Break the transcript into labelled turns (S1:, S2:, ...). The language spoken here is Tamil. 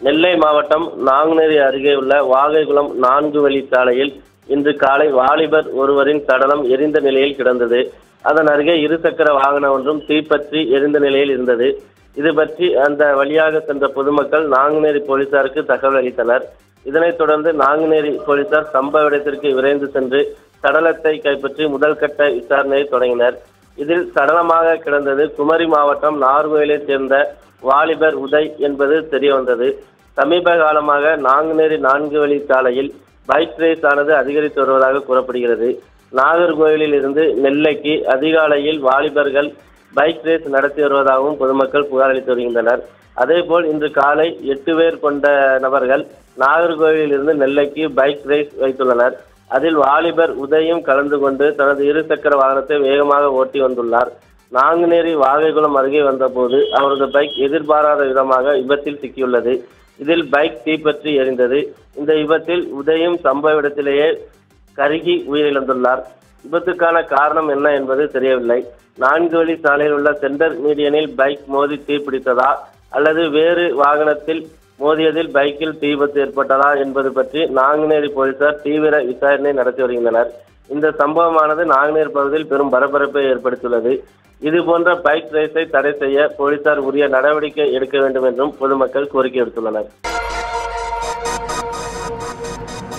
S1: நெல்லை மாவட்டம் நாங்குநேரி அருகே உள்ள வாகைக்குளம் நான்கு வழி சாலையில் இன்று காலை வாலிபர் ஒருவரின் சடலம் எரிந்த நிலையில் கிடந்தது அதன் அருகே இருசக்கர வாகனம் ஒன்றும் தீப்பற்றி எரிந்த நிலையில் இருந்தது இது பற்றி அந்த வழியாக சென்ற பொதுமக்கள் நாங்குநேரி போலீசாருக்கு தகவல் அளித்தனர் இதனைத் தொடர்ந்து நாங்குநேரி போலீசார் சம்பவ இடத்திற்கு விரைந்து சென்று சடலத்தை கைப்பற்றி முதல் கட்ட விசாரணையை தொடங்கினர் இதில் சடலமாக கிடந்தது குமரி மாவட்டம் நார்கோயிலைச் சேர்ந்த வாலிபர் உதய் என்பது தெரிய வந்தது சமீப காலமாக நாங்குநேரி நான்கு வழி சாலையில் பைக் ரேஸ் ஆனது அதிகரித்து வருவதாக கூறப்படுகிறது நாகர்கோயிலில் இருந்து நெல்லைக்கு அதிகாலையில் வாலிபர்கள் பைக் ரேஸ் நடத்தி வருவதாகவும் பொதுமக்கள் புகார் அளித்து வருகின்றனர் அதேபோல் இன்று காலை எட்டு பேர் கொண்ட நபர்கள் நாகர்கோவிலில் இருந்து நெல்லைக்கு பைக் ரேஸ் வைத்துள்ளனர் அதில் வாலிபர் உதயும் கலந்து கொண்டு தனது இருசக்கர வாகனத்தை வேகமாக ஓட்டி வந்துள்ளார் நாங்குநேரி வாகைக்குளம் அருகே வந்தபோது அவரது பைக் எதிர்பாராத விதமாக விபத்தில் சிக்கியுள்ளது இதில் பைக் தீப்பற்றி எரிந்தது இந்த விபத்தில் உதயும் சம்பவ இடத்திலேயே கருகி உயிரிழந்துள்ளார் விபத்துக்கான காரணம் என்ன என்பது தெரியவில்லை நான்கு வழி சாலையில் உள்ள சென்டர் மீடியனில் பைக் மோதி தீப்பிடித்ததா அல்லது வேறு வாகனத்தில் மோதியதில் பைக்கில் தீ விபத்து ஏற்பட்டதா என்பது பற்றி நாங்குநேரி போலீசார் தீவிர விசாரணை நடத்தி வருகின்றனர் இந்த சம்பவமானது நாங்குநேரி பகுதியில் பெரும் பரபரப்பை ஏற்படுத்தியுள்ளது இது போன்ற பைக் ரேஸை தடை செய்ய போலீசார் உரிய நடவடிக்கை எடுக்க வேண்டும் என்றும் பொதுமக்கள் கோரிக்கை விடுத்துள்ளனர்